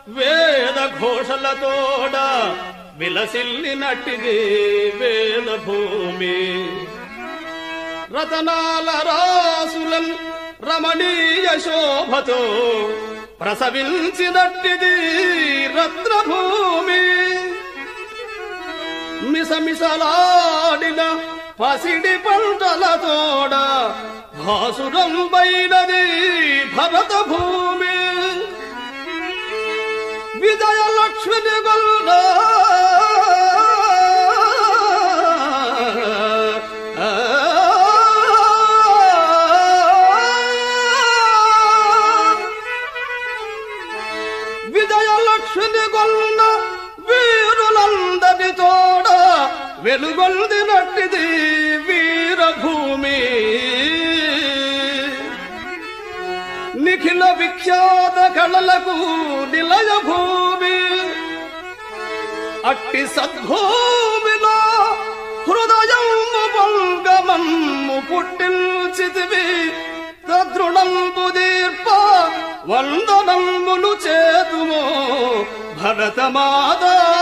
వేద ఘోషలతోడ విలసిల్లినట్టిది వేద భూమి రతనాల రాసులం రమణీయ శోభతో ప్రసవించినట్టిది రత్నభూమి మిసమిసలాడిన పసిడి పంటలతోడ భాసురం పైనది భరత భూమి విజయలక్ష్మిని గొల్ల విజయలక్ష్మిని గొల్ల వీరులందరి తోడ వెలుగొందినట్టిది వీరభూమి నిఖిల విఖ్యాత కళలకు నిలయ భూమి అట్టి సద్భూమిలో హృదయము భంగమమ్ము పుట్టించితివి తద్రుణంబు దీర్ప వందనములు చేతుమో భరతమాదా